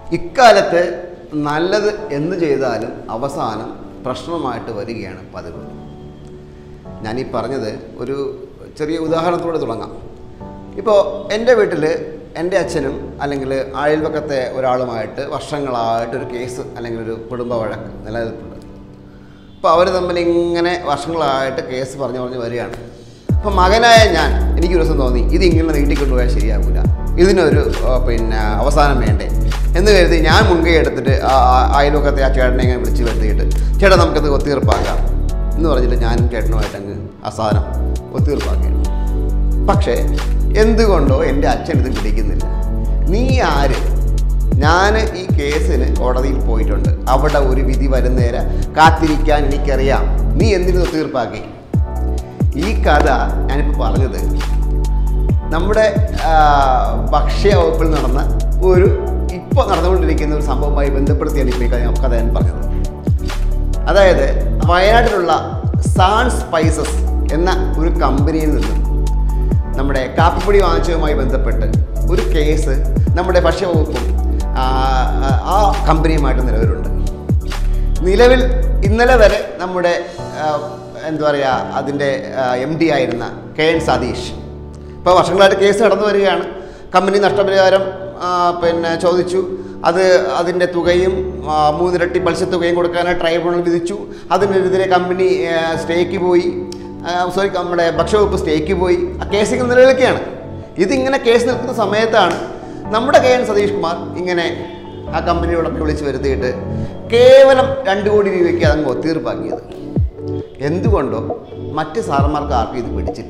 ഇക്കാലത്ത് നല്ലത് എന്ത് ചെയ്താലും അവസാനം പ്രശ്നമായിട്ട് വരികയാണ് പതിവ് ഞാനീ പറഞ്ഞത് ഒരു ചെറിയ ഉദാഹരണത്തോടെ തുടങ്ങാം ഇപ്പോൾ എൻ്റെ വീട്ടിൽ എൻ്റെ അച്ഛനും അല്ലെങ്കിൽ അയൽപക്കത്തെ ഒരാളുമായിട്ട് വർഷങ്ങളായിട്ട് ഒരു കേസ് അല്ലെങ്കിൽ ഒരു കുടുംബ വഴക്ക് നിലനിൽപ്പുണ്ട് അപ്പോൾ അവർ തമ്മിൽ ഇങ്ങനെ വർഷങ്ങളായിട്ട് കേസ് പറഞ്ഞു പറഞ്ഞു വരികയാണ് അപ്പോൾ മകനായ ഞാൻ എനിക്കൊരു ദിവസം തോന്നി ഇത് ഇങ്ങനെ നീട്ടിക്കൊണ്ടുപോയാൽ ശരിയാകില്ല ഇതിനൊരു ആ, പിന്നെ അവസാനം വേണ്ടേ എന്ന് കരുതി ഞാൻ മുൻകൈ എടുത്തിട്ട് ആ ആ അയൽവക്കത്തെ ആ ചേട്ടനെ ഇങ്ങനെ വിളിച്ച് വരുത്തിയിട്ട് ചേട്ടാ നമുക്കത് ഒത്തീർപ്പാക്കാം എന്ന് പറഞ്ഞിട്ട് ഞാനും ചേട്ടനുമായിട്ട് അങ്ങ് ആ സാധനം ഒത്തീർപ്പാക്കിയാണ് പക്ഷേ എന്തുകൊണ്ടോ എൻ്റെ അച്ഛൻ ഇത് പിടിക്കുന്നില്ല നീ ആര് ഞാൻ ഈ കേസിന് കോടതിയിൽ പോയിട്ടുണ്ട് അവിടെ ഒരു വിധി വരുന്നേരെ കാത്തിരിക്കാൻ എനിക്കറിയാം നീ എന്തിനു തീർപ്പാക്കി ഈ കഥ ഞാനിപ്പോൾ പറഞ്ഞത് നമ്മുടെ ആ, ഭക്ഷ്യ വകുപ്പിൽ നടന്ന ഒരു ഇപ്പോൾ നടന്നുകൊണ്ടിരിക്കുന്ന ഒരു സംഭവവുമായി ബന്ധപ്പെടുത്തിയാണ് ഇപ്പോൾ ഈ കഥ കഥ ഞാൻ പറഞ്ഞത് അതായത് വയനാട്ടിലുള്ള സാൺ സ്പൈസസ് എന്ന ഒരു കമ്പനിയിൽ നിന്നും നമ്മുടെ കാപ്പിപ്പൊടി വാങ്ങിച്ചതുമായി ബന്ധപ്പെട്ട് ഒരു കേസ് നമ്മുടെ ഭക്ഷ്യവകുപ്പും ആ, ആ കമ്പനിയുമായിട്ട് നിലവിലുണ്ട് നിലവിൽ ഇന്നലെ വരെ നമ്മുടെ ആ, എന്താ പറയുക അതിൻ്റെ എം ഡി ആയിരുന്ന കെ എൻ സതീഷ് ഇപ്പോൾ വർഷങ്ങളായിട്ട് കേസ് നടന്നു വരികയാണ് കമ്പനി നഷ്ടപരിഹാരം ആ, പിന്നെ ചോദിച്ചു അത് അതിൻ്റെ തുകയും ആ, മൂന്നിരട്ടി പലിശത്തുകയും കൊടുക്കാനായി ട്രൈബ്യൂണൽ വിധിച്ചു അതിനെതിരെ കമ്പനി ആ, സ്റ്റേക്ക് പോയി ആ, സോറി നമ്മുടെ ഭക്ഷ്യവകുപ്പ് സ്റ്റേക്ക് പോയി ആ കേസ് ഇങ്ങനെ നിലനിൽക്കുകയാണ് ഇതിങ്ങനെ കേസ് നിൽക്കുന്ന സമയത്താണ് നമ്മുടെ കെ എൻ സതീഷ് കുമാർ ഇങ്ങനെ ആ കമ്പനിയോടൊപ്പം വിളിച്ച് വരുത്തിയിട്ട് കേവലം രണ്ട് കോടി രൂപയ്ക്ക് അതങ്ങ് ഒത്തീർപ്പാക്കിയത് എന്തുകൊണ്ടോ മറ്റ് സാറന്മാർക്ക് ആർക്കും ഇത് പിടിച്ചില്ല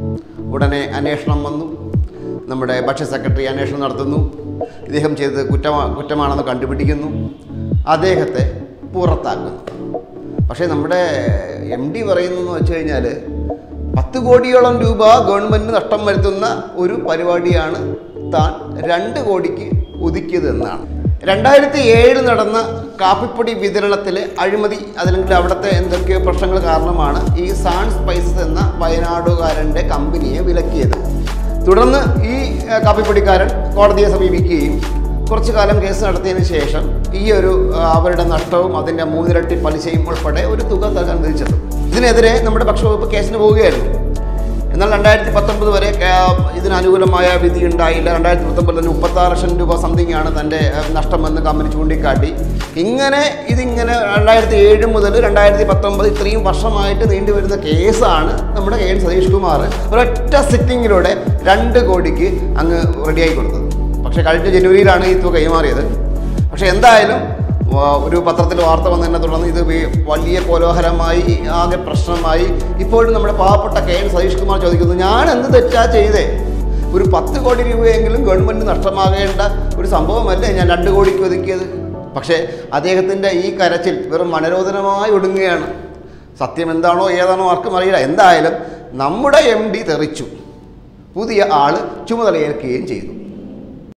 ഉടനെ അന്വേഷണം വന്നു നമ്മുടെ ഭക്ഷ്യ സെക്രട്ടറി അന്വേഷണം നടത്തുന്നു ഇദ്ദേഹം ചെയ്തത് കുറ്റമാ കുറ്റമാണെന്ന് കണ്ടുപിടിക്കുന്നു അദ്ദേഹത്തെ പുറത്താക്കുന്നു പക്ഷേ നമ്മുടെ എം ഡി പറയുന്നതെന്ന് വെച്ച് കഴിഞ്ഞാൽ പത്ത് കോടിയോളം രൂപ ഗവൺമെൻറ് നഷ്ടം വരുത്തുന്ന ഒരു പരിപാടിയാണ് താൻ രണ്ട് കോടിക്ക് ഒതുക്കിയത് എന്നാണ് രണ്ടായിരത്തി ഏഴിൽ നടന്ന കാപ്പിപ്പൊടി വിതരണത്തിൽ അഴിമതി അല്ലെങ്കിൽ അവിടുത്തെ എന്തൊക്കെയോ പ്രശ്നങ്ങൾ കാരണമാണ് ഈ സാൺ സ്പൈസസ് എന്ന വയനാടുകാരൻ്റെ കമ്പനിയെ വിലക്കിയത് തുടർന്ന് ഈ ഏഹ്, കാപ്പിപ്പൊടിക്കാരൻ കോടതിയെ സമീപിക്കുകയും കുറച്ചു കാലം കേസ് നടത്തിയതിന് ശേഷം ഈ ഒരു ആ, അവരുടെ നഷ്ടവും അതിൻ്റെ മൂന്നിരട്ടി പലിശയും ഉൾപ്പെടെ ഒരു തുക നൽകാൻ വിധിച്ചത് ഇതിനെതിരെ നമ്മുടെ ഭക്ഷ്യവകുപ്പ് കേസിന് പോവുകയായിരുന്നു എന്നാൽ രണ്ടായിരത്തി പത്തൊമ്പത് വരെ കേ- ഇതിന് അനുകൂലമായ വിധി ഉണ്ടായില്ല രണ്ടായിരത്തി പത്തൊമ്പതിൽ തന്നെ മുപ്പത്താറ് ലക്ഷം രൂപ സംതിങ് ആണ് തൻ്റെ ഏഹ്, നഷ്ടമെന്ന് കമ്പനി ചൂണ്ടിക്കാട്ടി ഇങ്ങനെ ഇതിങ്ങനെ രണ്ടായിരത്തി ഏഴ് മുതൽ രണ്ടായിരത്തി പത്തൊമ്പത് ഇത്രയും വർഷമായിട്ട് നീണ്ടു വരുന്ന കേസാണ് നമ്മുടെ കെ എൻ സതീഷ് കുമാർ ഒരൊറ്റ സിറ്റിങ്ങിലൂടെ രണ്ട് കോടിക്ക് അങ്ങ് റെഡിയായി കൊടുത്തത് പക്ഷേ കഴിഞ്ഞ ജനുവരിയിലാണ് ഈ തുക കൈമാറിയത് പക്ഷേ എന്തായാലും വ- ഒരു പത്രത്തിൽ വാർത്ത വന്നതിനെ തുടർന്ന് ഇത് വി- വലിയ കോലോഹലമായി ആകെ പ്രശ്നമായി ഇപ്പോഴും നമ്മുടെ പാവപ്പെട്ട കെ എൻ സതീഷ് കുമാർ ചോദിക്കുന്നു ഞാൻ എന്ത് തെറ്റാ ചെയ്തേ ഒരു പത്ത് കോടി രൂപയെങ്കിലും ഗവൺമെൻറ് നഷ്ടമാകേണ്ട ഒരു സംഭവമല്ലേ ഞാൻ രണ്ട് കോടിക്ക് ഒതുക്കിയത് പക്ഷേ അദ്ദേഹത്തിൻ്റെ ഈ കരച്ചിൽ വെറും മനരോധനമായി ഒടുങ്ങുകയാണ് സത്യം എന്താണോ ഏതാണോ ആർക്കും അറിയില്ല എന്തായാലും നമ്മുടെ എം ഡി തെറിച്ചു പുതിയ ആൾ ചുമതലയേൽക്കുകയും ചെയ്തു